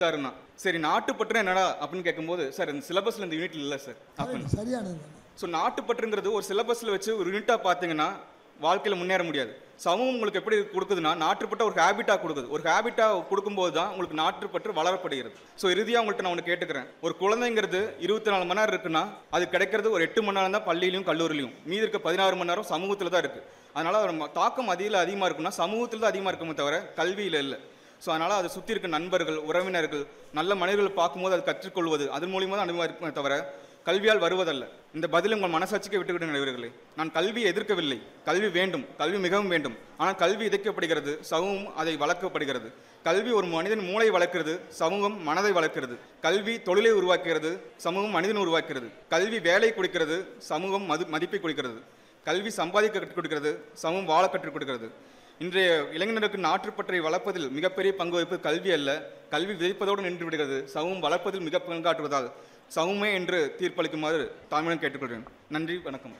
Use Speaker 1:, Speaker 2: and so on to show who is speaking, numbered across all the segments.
Speaker 1: சார்னா சரி நாட்டுப்பற்று என்னடா அப்படின்னு கேட்கும்போது சார் இந்த சிலபஸ்ல இந்த யூனிட் இல்லை சார் அப்படின்னு
Speaker 2: சரியானது
Speaker 1: ஸோ நாட்டுப்பற்றுங்கிறது ஒரு சிலபஸில் வச்சு ஒரு யூனிட்டாக பார்த்தீங்கன்னா வாழ்க்கையில் முன்னேற முடியாது சமூகம் உங்களுக்கு எப்படி கொடுக்குதுன்னா நாட்டுப்பட்ட ஒரு ஹேபிட்டாக கொடுக்குது ஒரு ஹேபிட்டாக கொடுக்கும்போது தான் உங்களுக்கு நாட்டுப்பற்று வளரப்படுகிறது ஸோ இறுதியாக உங்கள்கிட்ட நான் ஒன்று கேட்டுக்கிறேன் ஒரு குழந்தைங்கிறது இருபத்தி நாலு மணி நேரம் இருக்குன்னா அது கிடைக்கிறது ஒரு எட்டு மணி நேரம் தான் பள்ளியிலையும் கல்லூரிலையும் மீதி இருக்க பதினாறு மணி நேரம் சமூகத்தில் தான் இருக்குது அதனால் ஒரு ம- தாக்கம் அதில் அதிகமாக இருக்குன்னா சமூகத்தில் தான் அதிகமாக இருக்குமே தவிர கல்வியில் இல்லை ஸோ அதனால் அதை சுற்றி இருக்க நண்பர்கள் உறவினர்கள் நல்ல மனிதர்கள் பார்க்கும்போது அது கற்றுக்கொள்வது அதன் மூலியமாக தான் அனுபவம் இருக்குமே தவிர கல்வியால் வருவதல்ல இந்த பதில் உங்கள் மனசாட்சிக்கு விட்டுவிடுங்க இவர்களே நான் கல்வியை எதிர்க்கவில்லை கல்வி வேண்டும் கல்வி மிகவும் வேண்டும் ஆனால் கல்வி விதைக்கப்படுகிறது சமூகம் அதை வளர்க்கப்படுகிறது கல்வி ஒரு மனிதன் மூளையை வளர்க்கிறது சமூகம் மனதை வளர்க்கிறது கல்வி தொழிலை உருவாக்குகிறது சமூகம் மனிதனை உருவாக்குகிறது கல்வி வேலை கொடுக்கிறது சமூகம் மது மதிப்பை கொடுக்கிறது கல்வி சம்பாதிக்க கற்றுக் கொடுக்கிறது சமூகம் வாழ கற்றுக் கொடுக்கிறது இன்றைய இளைஞருக்கு நாட்டுப்பற்றை வளர்ப்பதில் மிகப்பெரிய பங்கு வகிப்பது கல்வி அல்ல கல்வி விதைப்பதோடு நின்று விடுகிறது சமூகம் வளர்ப்பதில் மிக பங்காற்றுவதால் சமூகமே என்று தீர்ப்பளிக்குமாறு தாழ்மையுடன் கேட்டுக்கொள்கிறேன் நன்றி வணக்கம்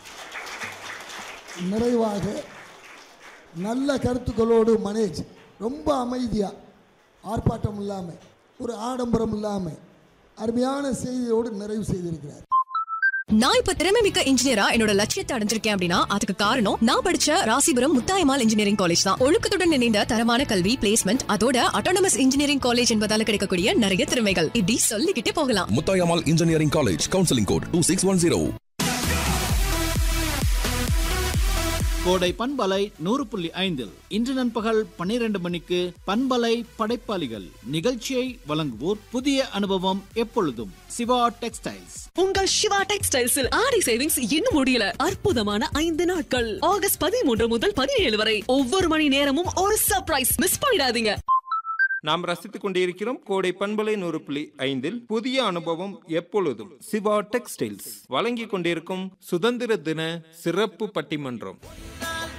Speaker 2: நிறைவாக நல்ல கருத்துக்களோடு மனேஜ் ரொம்ப அமைதியாக ஆர்ப்பாட்டம் இல்லாமல் ஒரு ஆடம்பரம் இல்லாமல் அருமையான செய்தியோடு நிறைவு செய்திருக்கிறார்
Speaker 3: நான் இப்ப திறமை மிக்க இன்ஜினியரா என்னோட லட்சியத்தை அடைஞ்சிருக்கேன் அப்படின்னா அதுக்கு காரணம் நான் படிச்ச ராசிபுரம் முத்தாயமால் இன்ஜினியரிங் காலேஜ் தான் ஒழுக்கத்துடன் இணைந்த தரமான கல்வி பிளேஸ்மெண்ட் அதோட அட்டானமஸ் இன்ஜினியரிங் காலேஜ் என்பதால கிடைக்கக்கூடிய நிறைய திறமைகள் இப்படி சொல்லிக்கிட்டே போகலாம்
Speaker 4: Muthayammal engineering college counselling code two six one zero
Speaker 5: Kodai பண்பலை நூறு புள்ளி ஐந்தில் இன்று நண்பகல் பன்னிரண்டு மணிக்கு பண்பலை படைப்பாளிகள் நிகழ்ச்சியை வழங்குவோர் புதிய அனுபவம் எப்பொழுதும் சிவா டெக்ஸ்டைல்ஸ்
Speaker 6: உங்கள் சிவா டெக்ஸ்டைல்ஸில் ஆடி சேவிங்ஸ் இன்னும் முடியல அற்புதமான ஐந்து நாட்கள் ஆகஸ்ட் பதிமூன்று முதல் பதினேழு வரை ஒவ்வொரு மணி நேரமும் ஒரு சர்ப்ரைஸ் மிஸ் பண்ணிடாதீங்க
Speaker 7: நாம் ரசித்துக் கொண்டிருக்கிறோம் கோடை பண்பலை நூறு புள்ளி ஐந்தில் புதிய அனுபவம் எப்பொழுதும் சிவா டெக்ஸ்டைல்ஸ் வழங்கிக் கொண்டிருக்கும் சுதந்திர தின சிறப்பு பட்டிமன்றம்